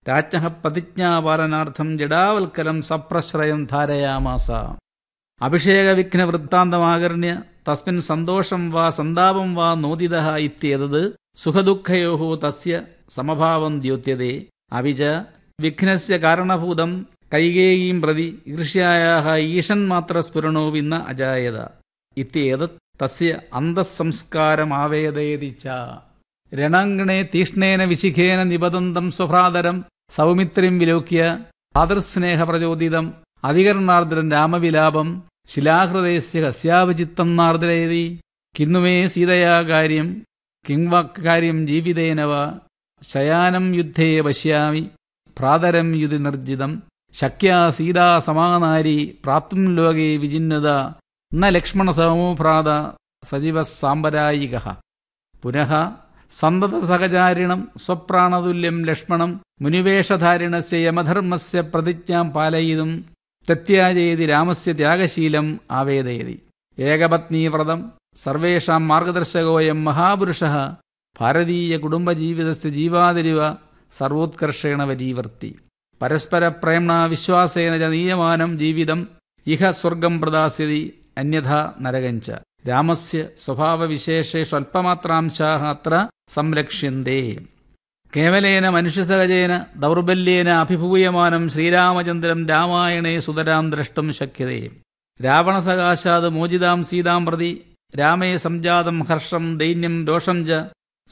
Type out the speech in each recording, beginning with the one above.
രാജ്ഞ പ്രതിജ്ഞാപാലനാർത്ഥം ജഡാവൽക്കലം സപ്രശ്രയം ധാരയാമാസ അഭിഷേകവിഘ്ന വൃത്താന്തമാകർണ്യ തസ്മിൻ സന്തോഷം വാ സന്താപം വാ നോദിത ഇത്യേതത് സുഖദുഃഖയോ തസ്യ സമഭാവം ദ്യോത്യതേ അവിച വിഘ്നസ്യ കാരണഭൂതം കൈകേയീം പ്രതി ഈർഷ്യായാഹ ഈഷന്മാത്ര സ്ഫുരണോ വിന്ന അജായത ഇത്യേതത് തസ്യ അന്തഃസംസ്കാരമാവേദയതി ച രണാങ്കണേ തീഷ്ണേന വിശിഖേന നിബദന്തം സ്വഭ്രാതരം സൗമിത്രിം വിലോക്യ ഭാതൃസ്നേഹപ്രചോദിതം അധികരണാർദ്രൻ രാമവിലാപം ശിലാഹൃദയസ്യ കസ്യാവചിത്തം നാർദ്രയതി കിന്നുമേ സീതയാ കാര്യം കിം വാക്കാര്യം ജീവിതേന വാ ശയാനം യുദ്ധേ പശ്യാമി ഭ്രാതരം യുതി നിർജിതം ശക്യാ സീതാ സമാനാരി പ്രാപ്തും ലോകേ വിജിന്നത ന ലക്ഷ്മണ സമൂഭ്രാത സജീവ സാമ്പരായിക പുനഃ സന്തതസഹചാരിണം സ്വപ്രാണതുല്യം ലക്ഷ്മണം മുനിവേഷധാരിണസ്യ യമധർമ്മസ്യ പ്രതിജ്ഞാം പാലയിതും തെത്യാജയതി രാമസ്യ ത്യാഗശീലം ആവേദയതി ഏകപത്നീവ്രതം സർവേഷാം മാർഗദർശകോയം മഹാപുരുഷ ഭാരതീയ കുടുംബജീവിതസ്യ ജീവാതിരിവ സർവോത്കർഷേണ വരീവർത്തി പരസ്പര പ്രേംണ വിശ്വാസേന ച നീയമാനം ജീവിതം ഇഹ സ്വർഗം പ്രദാസ്യതി അന്യഥ നരകഞ്ച രാമസ്യ സ്വഭാവവിശേഷേഷു അല്പമാത്രാംശാः അത്ര സംരക്ഷ്യന്തേ കേവലേന മനുഷ്യസഹജേന ദൗർബല്യേന അഭിഭൂയമാനം ശ്രീരാമചന്ദ്രം രാമായണേ സുതരാം ദ്രഷ്ടും ശക്യതേ രാവണസകാശാത് മോചിതാം സീതാം പ്രതി രാമേ സംജാതം ഹർഷം ദൈന്യം രോഷം ച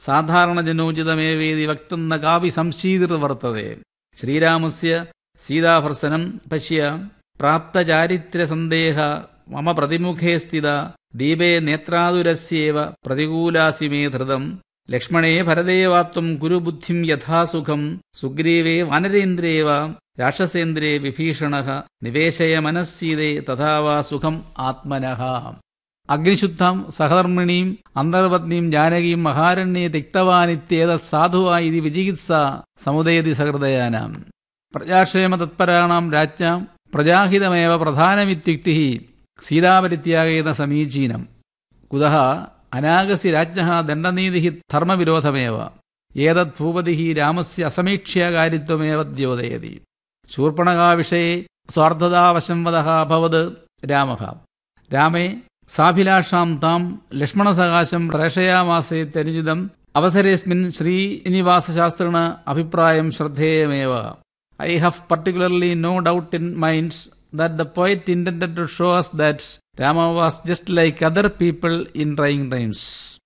സാധാരണജനോചിതമേവേദി വക്തുന്ന കാപി സംശീതിർവർത്തതേ ശ്രീരാമസ്യ സീതാഭർസനം പശ്യ പ്രാപ്തചാരിത്രസന്ദേഹ മമ പ്രതിമുഖേ സ്ഥിത ദീപേ നേത്രാതുരസ്യേവ പ്രതികൂലാസി മേ ധൃതം ലക്ഷ്മണേ ഭരദേവാത്വം ഗുരുബുദ്ധിം യഥാസുഖം സുഗ്രീവേ വാനരേന്ദ്രേവ രാക്ഷസേന്ദ്രേ വിഭീഷണ നിവേശയ മനസ്സീതേ തഥാ വാ സുഖം ആത്മനഃ അഗ്നിശുദ്ധം സഹധർമ്മിണീം അന്തർപത്നീം ജാനകീം മഹാരണ്യെ തിക്തവാനിത്യേത സാധുവായി ഇത് വിചികിത്സ സമുദയതി സഹൃദയാനാം പ്രജാക്ഷേമ തത്പരാണാം രാജ്ഞാം പ്രജാഹിതമേവ പ്രധാനമിത്യുക്തി സീതാപരിത്യാഗേന സമീചീനം കുതഃ അനാഗസി രാജ്ഞ ദണ്ഡനീതി ധർമ്മവിരോധമേവ ഏതത് ഭൂപതി രാമസ്യ അസമീക്ഷ്യകാരിത്വമേവ ദ്യോതയതി ശൂർപ്പണകാവിഷയെ സ്വാർത്ഥതാവശം വദ അഭവത് രാമ രാമേ സാഭിലാഷാം താം ലക്ഷ്മണസകാശം പ്രേഷയാമാസേത്യനുചിതം അവസരേസ്മിൻ ശ്രീനിവാസശാസ്ത്രിണ അഭിപ്രായം ശ്രദ്ധേയമേവ I have particularly no doubt in mind that the poet intended to show us that Rama was just like other people in trying times.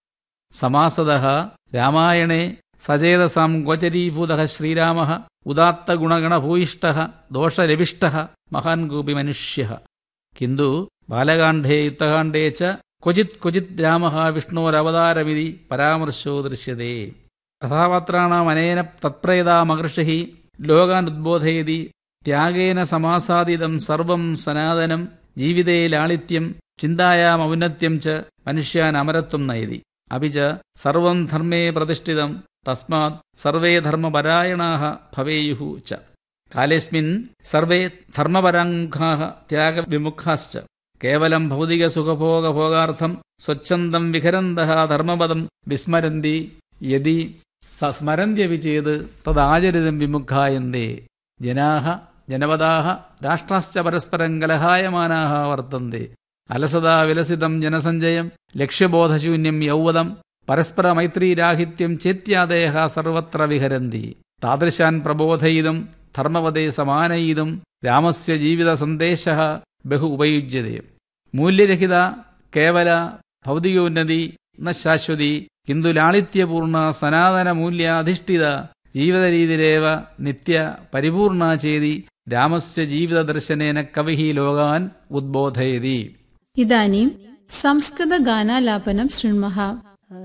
സമാസതഃ രാമായണേ സചേതസാം ഗോചരീഭൂതഃ ശ്രീരാമः ഉദാത്തഗുണഗണഭൂയിഷ്ടः ദോഷരവിഷ്ടः മഹാൻ കൂപി മനുഷ്യः കിന്തു ബാലകാണ്ഡേ യുദ്ധകാണ്ഡേ ച ക്വചിത് ക്വചിത് രാമः വിഷ്ണോരവതാരമിതി പരാമർശോ ദൃശ്യത്തെ കഥാപാത്രാണാം അനേന തത്പ്രേതാ മഹർഷി ലോകാൻ ഉദ്ബോധയതി ത്യാഗേന സമാസാദിതം സർവം സനാതനം ജീവിതേ ലാളിത്യം ചിന്തായാം ഔന്നത്യം ച മനുഷ്യാൻ അമരത്വം നയതി അപി ച സർവം ധർമ്മേ പ്രതിഷ്ഠിതം തസ്മാത് സർവേ ധർമ്മപരായണാः ഭവേയുः ച കാലേസ്മിൻ സർവേ ധർമ്മപരാമുഖാः ത്യാഗവിമുഖാശ്ച കേവലം ഭൗതികസുഖഭോഗഭോഗാർത്ഥം സ്വച്ഛന്തം വിഹരന്തः ധർമ്മപദം വിസ്മരന്തി യതി സ്മരന്ത്യപി ചേത് തദാചരിതം വിമുഖായന്തേ ജനാഹ ജനപദാഹ രാഷ്ട്രാശ്ച പരസ്പരം കലഹായമാനാഹ വർത്തന്തെ അലസതാ വിലസിതം ജനസഞ്ചയം ലക്ഷ്യബോധശൂന്യം യൗവതം പരസ്പര മൈത്രീരാഹിത്യം ചേത്യാദേഹ സർവത്ര വിഹരന്തി താദൃശാൻ പ്രബോധയിതും ധർമ്മവദേ സമാനയിതും രാമസ്യ ജീവിത സന്ദേശ ബഹു ഉപയുജ്യതേ മൂല്യരഹിത കേവല ഭൗതികോന്നതി ന ശാശ്വതി കിന്തു ലാളിത്യപൂർണ സനാതന മൂല്യാധിഷ്ഠിത ജീവിതരീതിരേവ നിത്യ പരിപൂർണ ചേതി രാമസ്യ ജീവിതദർശനേന കവിഃ ലോകാൻ ഉദ്ബോധയതി ഇതാनीं संस्कृतगानालापनं शृण्मः